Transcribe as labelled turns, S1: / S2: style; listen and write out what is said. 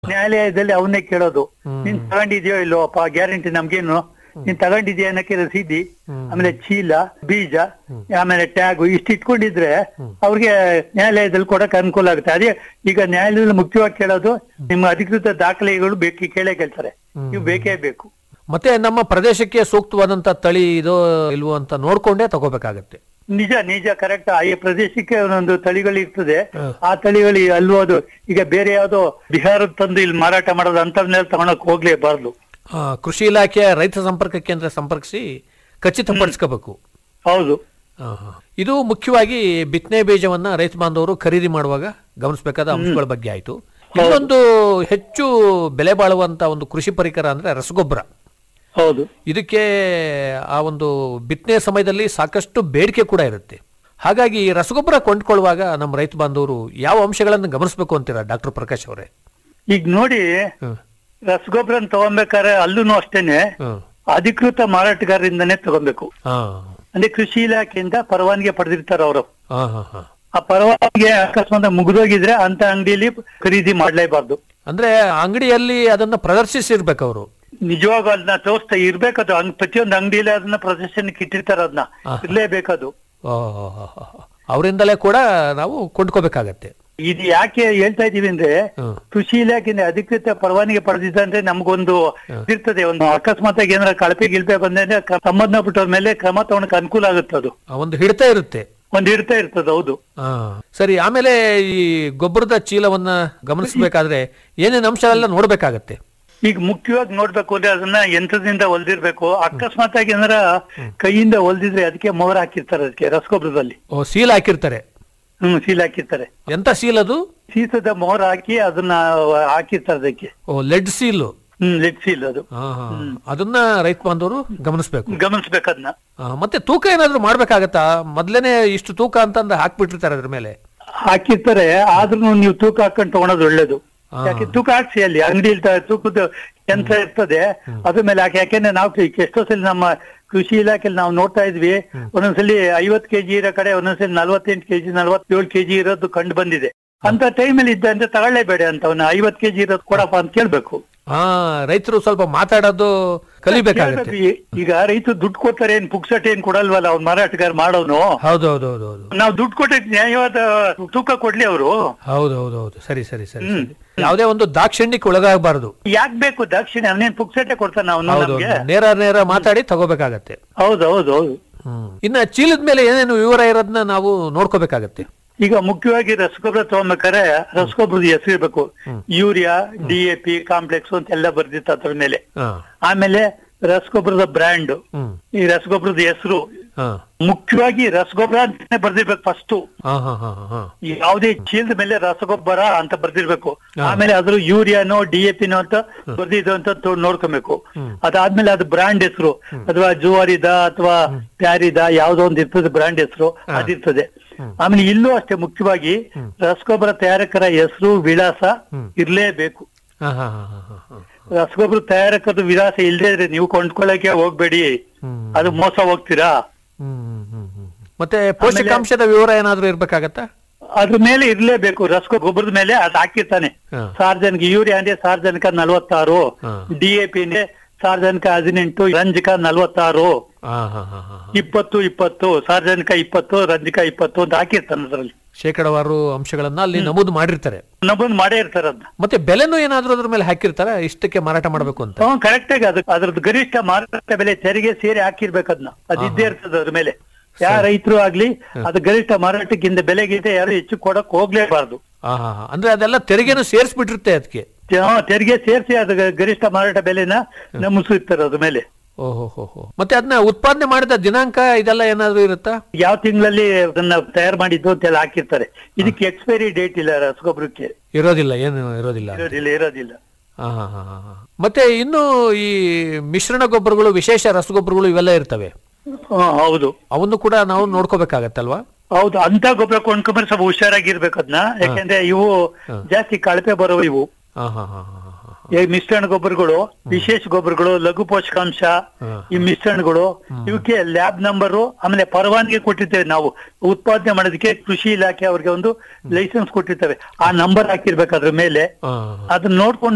S1: ನ್ಯಾಯಾಲಯದಲ್ಲಿ ಅವನ್ನೇ ಕೇಳೋದು ನೀನ್ ತಗೊಂಡಿದ್ಯೋ ಇಲ್ಲೋಪ್ಪ ಗ್ಯಾರಂಟಿ ನಮ್ಗೇನು ನೀನ್ ತಗೊಂಡಿದ್ಯಾ ಅನ್ನಕ್ಕೆ ರಸೀದಿ ಆಮೇಲೆ ಚೀಲ ಬೀಜ ಆಮೇಲೆ ಟ್ಯಾಗು ಇಷ್ಟು ಇಟ್ಕೊಂಡಿದ್ರೆ ಅವ್ರಿಗೆ ನ್ಯಾಯಾಲಯದಲ್ಲಿ ಕೊಡಕ್ ಅನುಕೂಲ ಆಗುತ್ತೆ ಅದೇ ಈಗ ನ್ಯಾಯಾಲಯದಲ್ಲಿ ಮುಖ್ಯವಾಗಿ ಕೇಳೋದು ನಿಮ್ಮ ಅಧಿಕೃತ ದಾಖಲೆಗಳು ಬೇಕು ಕೇಳೇ ಕೇಳ್ತಾರೆ ಇವು ಬೇಕೇ ಬೇಕು
S2: ಮತ್ತೆ ನಮ್ಮ ಪ್ರದೇಶಕ್ಕೆ ಸೂಕ್ತವಾದಂತ ತಳಿ ಇದೋ ಇಲ್ವೋ ಅಂತ ನೋಡ್ಕೊಂಡೇ ತಗೋಬೇಕಾಗತ್ತೆ
S1: ನಿಜ ನಿಜ ಕರೆಕ್ಟ್ ಈ ಪ್ರದೇಶಕ್ಕೆ ಒಂದೊಂದು ತಳಿಗಳು ಇರ್ತದೆ ಆ ತಳಿಗಳು ಅಲ್ವೋ ಅದು ಈಗ ಬೇರೆ ಯಾವ್ದೋ ಬಿಹಾರದ ತಂದು ಇಲ್ಲಿ ಮಾರಾಟ ಮಾಡೋದು ಅಂತವನ್ನೆಲ್ಲ ತಗೊಳಕ್ ಹೋಗ್ಲೇಬಾರ್ದು
S2: ಆ, ಕೃಷಿ ಇಲಾಖೆಯ ರೈತ ಸಂಪರ್ಕ ಕೇಂದ್ರ ಸಂಪರ್ಕಿಸಿ ಖಚಿತಪಡಿಸ್ಕೋಬೇಕು
S1: ಹೌದು
S2: ಆಹಾ. ಇದು ಮುಖ್ಯವಾಗಿ ಬಿತ್ತನೆ ಬೀಜವನ್ನ ರೈತ ಬಾಂಧವರು ಖರೀದಿ ಮಾಡುವಾಗ ಗಮನಿಸಬೇಕಾದ ಅಂಶಗಳ ಬಗ್ಗೆ ಆಯ್ತು ಇನ್ನೊಂದು ಹೆಚ್ಚು ಬೆಲೆ ಬಾಳುವಂತ ಒಂದು ಕೃಷಿ ಪರಿಕರ ಅಂದ್ರೆ ರಸಗೊಬ್ಬರ
S1: ಹೌದು
S2: ಇದಕ್ಕೆ ಆ ಒಂದು ಬಿತ್ತನೆ ಸಮಯದಲ್ಲಿ ಸಾಕಷ್ಟು ಬೇಡಿಕೆ ಕೂಡ ಇರುತ್ತೆ ಹಾಗಾಗಿ ಈ ರಸಗೊಬ್ಬರ ಕೊಂಡ್ಕೊಳ್ಳುವಾಗ ನಮ್ಮ ರೈತ ಬಾಂಧವರು ಯಾವ ಅಂಶಗಳನ್ನು ಗಮನಿಸಬೇಕು ಅಂತೀರಾ ಡಾಕ್ಟರ್ ಪ್ರಕಾಶ್ ಅವರೇ
S1: ಈಗ ನೋಡಿ
S2: ಹ್ಮ್
S1: ರಸಗೊಬ್ಬರ ತಗೊಬೇಕಾದ್ರೆ ಅಲ್ಲೂ ಅಷ್ಟೇನೆ
S2: ಹ್ಮ್
S1: ಅಧಿಕೃತ ಮಾರಾಟಗಾರರಿಂದನೇ ತಗೊಬೇಕು
S2: ಹಾ
S1: ಅಂದ್ರೆ ಕೃಷಿ ಇಲಾಖೆಯಿಂದ ಪರವಾನಗಿ ಪಡೆದಿರ್ತಾರೆ ಅವರು
S2: ಹಾ ಹಾ ಹಾ
S1: ಆ ಪರವಾನಗಿ ಅಕಸ್ಮಾತ್ ಮುಗಿದೋಗಿದ್ರೆ ಅಂತ ಅಂಗಡಿಯಲ್ಲಿ ಖರೀದಿ ಮಾಡ್ಲೇಬಾರ್ದು
S2: ಅಂದ್ರೆ ಅಂಗಡಿಯಲ್ಲಿ ಅದನ್ನ ಪ್ರದರ್ಶಿಸಿರ್ಬೇಕು ಅವರು
S1: ನಿಜವಾಗ ಅದನ್ನ ತೋರಿಸ್ತಾ ಇರ್ಬೇಕದು ಅಂಗ್ ಪ್ರತಿಯೊಂದು ಅಂಗಡಿಯಲ್ಲಿ ಅದನ್ನ ಪ್ರದರ್ಶನಕ್ಕೆ ಇಟ್ಟಿರ್ತಾರೆ ಅದನ್ನ ಇರ್ಲೇಬೇಕದು
S2: ಅವರಿಂದಲೇ ಕೂಡ ನಾವು ಕೊಂಡ್ಕೋಬೇಕಾಗತ್ತೆ
S1: ಇದು ಯಾಕೆ ಹೇಳ್ತಾ ಇದೀವಿ ಅಂದ್ರೆ
S2: ಹ್ಮ್.
S1: ಕೃಷಿ ಇಲಾಖೆಯಿಂದ ಅಧಿಕೃತ ಪರವಾನಗಿ ಪಡೆದಿದ್ದಂದ್ರೆ ನಮಗೊಂದು ಇರ್ತದೆ ಒಂದು ಅಕಸ್ಮಾತ್ ಆಗಿ ಏನಾರ ಕಳಪೆ ಗಿಲ್ಪೆ ಬಂದ್ರೆ ಕ- ಸಂಬಂಧಪಟ್ಟವ್ರ ಮೇಲೆ ಕ್ರಮ ತಗೊಳಕ್ ಅನುಕೂಲ ಆಗುತ್ತೆ ಅದು
S2: ಆ ಒಂದು ಹಿಡಿತ ಇರುತ್ತೆ
S1: ಒಂದ್ ಇಡ್ತಾ ಇರ್ತದೆ ಹೌದು
S2: ಆ, ಸರಿ ಆಮೇಲೆ ಈ ಗೊಬ್ಬರದ ಚೀಲವನ್ನ ಗಮನಿಸಬೇಕಾದ್ರೆ ಏನೇನು ಅಂಶ ಎಲ್ಲ ನೋಡ್ಬೇಕಾಗತ್ತೆ
S1: ಈಗ ಮುಖ್ಯವಾಗಿ ನೋಡ್ಬೇಕು ಅಂದ್ರೆ ಅದನ್ನ ಯಂತ್ರದಿಂದ ಹೊಲ್ದಿರ್ಬೇಕು ಅಕಸ್ಮಾತ್ ಆಗಿ ಏನಾರ ಕೈಯಿಂದ ಹೊಲ್ದಿದ್ರೆ ಅದಕ್ಕೆ ಮೊಹರ್ ಹಾಕಿರ್ತಾರೆ ಅದಕ್ಕೆ ರಸಗೊಬ್ಬರದಲ್ಲಿ
S2: ಓ ಸೀಲ್ ಹಾಕಿರ್ತಾರೆ
S1: ಹ್ಮ್ ಸೀಲ್ ಹಾಕಿರ್ತಾರೆ
S2: ಎಂತ ಸೀಲ್ ಅದು
S1: ಸೀಸದ ಮೊಹರ್ ಹಾಕಿ ಅದನ್ನ ಹಾಕಿರ್ತಾರೆ ಅದಕ್ಕೆ
S2: ಓ ಲೆಡ್ ಸೀಲು
S1: ಹ್ಮ್ ಲೆಡ್ ಸೀಲ್ ಅದು
S2: ಆ, ಹಾ, ಹಾ. ಅದನ್ನ ರೈತ ಬಾಂಧವರು ಗಮನಿಸಬೇಕು
S1: ಗಮನಿಸ್ಬೇಕು ಅದನ್ನ
S2: ಮತ್ತೆ ತೂಕ ಏನಾದ್ರು ಮಾಡ್ಬೇಕಾಗತ್ತಾ ಮೊದ್ಲೇನೆ ಇಷ್ಟು ತೂಕ ಅಂತಂದು ಹಾಕ್ಬಿಟ್ಟಿರ್ತಾರೆ ಅದ್ರ ಮೇಲೆ
S1: ಹಾಕಿರ್ತಾರೆ ಆದ್ರೂ ನೀವು ತೂಕ ಹಾಕೊಂಡು ತಗೊಳೋದು ಒಳ್ಳೇದು
S2: ಹಾ.
S1: ಯಾಕೆ ತೂಕ ಹಾಕ್ಸಿ ಅಲ್ಲಿ ಅಂಗಡಿಯಲ್ಲಿ ತ- ತೂಕದ ಯಂತ್ರ ಇರ್ತದೆ ಅದ್ರ ಮೇಲೆ ಹಾಕಿ ಯಾಕೆಂದ್ರೆ ನಾವು ಕ- ಎಷ್ಟೋ ಸಲ ನಮ್ಮ ಕೃಷಿ ಇಲಾಖೆಯಲ್ಲಿ ನಾವು ನೋಡ್ತಾ ಇದ್ವಿ ಒಂದೊಂದ್ಸಲಿ ಐವತ್ ಕೆಜಿ ಇರೋ ಕಡೆ ಒಂದೊಂದ್ಸಲಿ ನಲ್ವತ್ತೆಂಟು ಕೆಜಿ ನಲ್ವತ್ತೇಳು ಕೆಜಿ ಇರೋದು ಕಂಡು ಬಂದಿದೆ ಅಂತ ಟೈಮಲ್ಲಿ ಇದ್ದಂತೆ ತಗೊಳ್ಳೇಬೇಡ ಅಂತ ಅವನ ಐವತ್ ಕೆಜಿ ಇರೋದು ಕೊಡಪ್ಪ ಅಂತ ಕೇಳ್ಬೇಕು
S2: ಹಾ ರೈತರು ಸ್ವಲ್ಪ ಮಾತಾಡೋದು ಕಲಿಬೇಕಾಗತ್ತೆ
S1: ಕೇಳ್ಬೇಕು. ಈ- ಈಗ ರೈತರು ದುಡ್ಡು ಕೊಡ್ತಾರೆ ಏನ್ ಪುಕ್ಸಟ್ ಏನ್ ಕೊಡಲ್ವಲ್ಲ ಅವ್ನ ಮಾರಾಟಗಾರ ಮಾಡೋನು
S2: ಹೌದು ಹೌದು ಹೌದು ಹೌದು
S1: ನಾವು ದುಡ್ಡು ಕೊಟ್ಟೆ ನ್ಯಾಯವಾದ ತೂಕ ಕೊಡ್ಲಿ ಅವರು
S2: ಹೌದು ಹೌದು ಹೌದು ಸರಿ ಸರಿ ಸರಿ ಸರಿ ಯಾವುದೇ ಒಂದು ದಾಕ್ಷಿಣ್ಯಕ್ಕೆ ಒಳಗಾಗಬಾರದು
S1: ಯಾಕ್ ಬೇಕು ದಕ್ಷಿಣ ಅವನೇನ್ ಪುಕ್ಸಟ್ಟೆ ಕೊಡ್ತಾನ ಅವನು
S2: ಹೌದು
S1: ನಮ್ಗೆ
S2: ನೇರ ನೇರ ಮಾತಾಡಿ ತಗೋಬೇಕಾಗತ್ತೆ
S1: ಹೌದು ಹೌದು ಹೌದು
S2: ಹ್ಮ್ ಇನ್ನ ಚೀಲದ ಮೇಲೆ ಏನೇನು ವಿವರ ಇರೋದನ್ನ ನಾವು ನೋಡ್ಕೋಬೇಕಾಗತ್ತೆ
S1: ಈಗ ಮುಖ್ಯವಾಗಿ ರಸಗೊಬ್ಬರ ತಗೊಂಬೇಕಾದ್ರೆ ರಸಗೊಬ್ಬರದ ಹೆಸರು ಇರ್ಬೇಕು urea D A P complex ಅಂತ ಎಲ್ಲ ಬರ್ದಿತ್ತು ಅದ್ರ ಮೇಲೆ
S2: ಹಾ
S1: ಆಮೇಲೆ ರಸಗೊಬ್ಬರದ ಬ್ರ್ಯಾಂಡ್
S2: ಹ್ಮ್
S1: ಈ ರಸಗೊಬ್ಬರದ ಹೆಸರು
S2: ಹಾ
S1: ಮುಖ್ಯವಾಗಿ ರಸಗೊಬ್ಬರ ಅಂತಾನೆ ಬರ್ದಿರ್ಬೇಕು ಫಸ್ಟ್
S2: ಹಾ ಹಾ ಹಾ ಹಾ
S1: ಯಾವುದೇ ಚೀಲದ ಮೇಲೆ ರಸಗೊಬ್ಬರ ಅಂತ ಬರ್ದಿರ್ಬೇಕು ಆಮೇಲೆ ಅದ್ರ ಯೂರಿಯಾನೋ ಡಿ ಎ ಪಿನೋ ಅಂತ ಬರ್ದಿದ್ದು ಅಂತ ತೊ- ನೋಡ್ಕೊಬೇಕು ಅದಾದ್ಮೇಲೆ ಅದು ಬ್ರಾಂಡ್ ಹೆಸರು ಅಥವಾ ಜುವಾರಿದ ಅಥವಾ ಪ್ಯಾರಿದ ಯಾವ್ದೋ ಒಂದು ಇರ್ತದೆ ಬ್ರಾಂಡ್ ಹೆಸರು ಅದಿರ್ತದೆ ಆಮೇಲೆ ಇಲ್ಲೂ ಅಷ್ಟೇ ಮುಖ್ಯವಾಗಿ ರಸಗೊಬ್ಬರ ತಯಾರಕರ ಹೆಸರು ವಿಳಾಸ ಇರ್ಲೇಬೇಕು
S2: ಹಾ ಹಾ ಹಾ ಹಾ ಹಾ ಹಾ
S1: ರಸಗೊಬ್ಬರ ತಯಾರಕದ ವಿಳಾಸ ಇಲ್ಲದೆ ಇದ್ರೆ ನೀವು ಕೊಂಡ್ಕೊಳ್ಳಕ್ಕೆ ಹೋಗ್ಬೇಡಿ
S2: ಹ್ಮ್.
S1: ಅದು ಮೋಸ ಹೋಗ್ತೀರಾ
S2: ಹ್ಮ್ ಹ್ಮ್ ಹ್ಮ್ ಹ್ಮ್ ಮತ್ತೆ ಪೋಷಕಾಂಶದ ವಿವರ ಏನಾದ್ರೂ ಇರ್ಬೇಕಾಗತ್ತಾ
S1: ಅದ್ರ ಮೇಲೆ ಇರ್ಲೇಬೇಕು ರಸಗೊ ಗೊಬ್ಬರದ ಮೇಲೆ ಅದು ಹಾಕಿರ್ತಾನೆ
S2: ಹಾ.
S1: ಸಾರ್ವಜನಿಕ ಯೂರಿಯಾ ಅಂದ್ರೆ ಸಾರ್ವಜನಿಕ ನಲವತ್ತಾರು
S2: ಹಾ.
S1: ಡಿಎಪಿ ಅಂದ್ರೆ ಸಾರ್ವಜನಿಕ ಹದಿನೆಂಟು ರಂಜಕ ನಲವತ್ತಾರು
S2: ಹಾ ಹಾ ಹಾ ಹಾ
S1: ಇಪ್ಪತ್ತು ಇಪ್ಪತ್ತು ಸಾರ್ವಜನಿಕ ಇಪ್ಪತ್ತು ರಂಜಕ ಇಪ್ಪತ್ತು ಅಂತ ಹಾಕಿರ್ತಾನೆ ಅದ್ರಲ್ಲಿ
S2: ಶೇಕಡವಾರು ಅಂಶಗಳನ್ನ ಅಲ್ಲಿ ನಮೂದು ಮಾಡಿರ್ತಾರೆ
S1: ನಮ್ಮೊಂದು ಮಾಡೇ ಇರ್ತಾರ ಅದನ್ನ
S2: ಮತ್ತೆ ಬೆಲೆನೂ ಏನಾದ್ರೂ ಅದ್ರ ಮೇಲೆ ಹಾಕಿರ್ತಾರ ಇಷ್ಟಕ್ಕೆ ಮಾರಾಟ ಮಾಡಬೇಕು ಅಂತ
S1: ಹ್ಮ್ ಕರೆಕ್ಟ್ ಆಗಿ ಅದು ಅದ್ರದ್ದು ಗರಿಷ್ಠ ಮಾರಾಟ ಬೆಲೆ ತೆರಿಗೆ ಸೇರಿ ಹಾಕಿರ್ಬೇಕು ಅದನ್ನ ಅದು ಇದ್ದೇ ಇರ್ತದೆ ಅದ್ರ ಮೇಲೆ ಯಾವ ರೈತರು ಆಗ್ಲಿ ಅದು ಗರಿಷ್ಠ ಮಾರಾಟಕ್ಕಿಂತ ಬೆಲೆಗಿಂತ ಯಾರು ಹೆಚ್ಚು ಕೊಡಕ್ ಹೋಗ್ಲೇಬಾರ್ದು
S2: ಹಾ ಹಾ ಹಾ ಅಂದ್ರೆ ಅದೆಲ್ಲ ತೆರಿಗೆನು ಸೇರಿಸ್ಬಿಟ್ಟಿರುತ್ತೆ ಅದಕ್ಕೆ
S1: ಹ್ಮ್, ತೆರಿಗೆ ಸೇರಿಸಿ ಅದು ಗರಿಷ್ಠ ಮಾರಾಟ ಬೆಲೆನ ನಮೂಸಿರ್ತಾರೆ ಅದ್ರ ಮೇಲೆ
S2: ಓಹೋ ಹೋ ಹೋ ಮತ್ತೆ ಅದನ್ನ ಉತ್ಪಾದನೆ ಮಾಡಿದ ದಿನಾಂಕ ಇದೆಲ್ಲ ಏನಾದ್ರೂ ಇರುತ್ತಾ
S1: ಯಾವ ತಿಂಗಳಲ್ಲಿ ಅದನ್ನ ತಯಾರು ಮಾಡಿದ್ದು ಅಂತೆಲ್ಲ ಹಾಕಿರ್ತಾರೆ ಇದಕ್ಕೆ ಎಕ್ಸ್ಪೈರಿ ಡೇಟ್ ಇಲ್ಲ ರಸಗೊಬ್ಬರಕ್ಕೆ
S2: ಇರೋದಿಲ್ಲ ಏನು ಇರೋದಿಲ್ಲ
S1: ಇರೋದಿಲ್ಲ ಇರೋದಿಲ್ಲ
S2: ಹಾ ಹಾ ಹಾ ಹಾ ಹಾ. ಮತ್ತೆ ಇನ್ನು ಈ ಮಿಶ್ರಣ ಗೊಬ್ಬರಗಳು ವಿಶೇಷ ರಸಗೊಬ್ಬರಗಳು ಇವೆಲ್ಲ ಇರ್ತವೆ
S1: ಹ್ಮ್, ಹೌದು
S2: ಅವನ್ನು ಕೂಡ ನಾವು ನೋಡ್ಕೋಬೇಕಾಗತ್ತಲ್ವಾ
S1: ಹೌದು ಅಂತ ಗೊಬ್ಬರ ಕೊಂಡ್ಕೊಂಡ್ರೆ ಸ್ವಲ್ಪ ಹುಷಾರಾಗಿರ್ಬೇಕು ಅದನ್ನ ಯಾಕಂದ್ರೆ ಇವು ಜಾಸ್ತಿ ಕಳಪೆ ಬರೋವು ಇವು
S2: ಹಾ ಹಾ ಹಾ ಹಾ ಹಾ ಹಾ.
S1: ಈ ಮಿಶ್ರಣ ಗೊಬ್ಬರಗಳು ವಿಶೇಷ ಗೊಬ್ಬರಗಳು ಲಘು ಪೋಷಕಾಂಶ ಈ ಮಿಶ್ರಣಗಳು ಇವಕ್ಕೆ ಲ್ಯಾಬ್ ನಂಬರು ಆಮೇಲೆ ಪರವಾನಗಿ ಕೊಟ್ಟಿರ್ತೇವೆ ನಾವು ಉತ್ಪಾದನೆ ಮಾಡೋದಕ್ಕೆ ಕೃಷಿ ಇಲಾಖೆ ಅವ್ರಿಗೆ ಒಂದು ಲೈಸೆನ್ಸ್ ಕೊಟ್ಟಿರ್ತೇವೆ ಆ ನಂಬರ್ ಹಾಕಿರ್ಬೇಕು ಅದ್ರ ಮೇಲೆ
S2: ಹಾ
S1: ಅದನ್ನ ನೋಡ್ಕೊಂಡು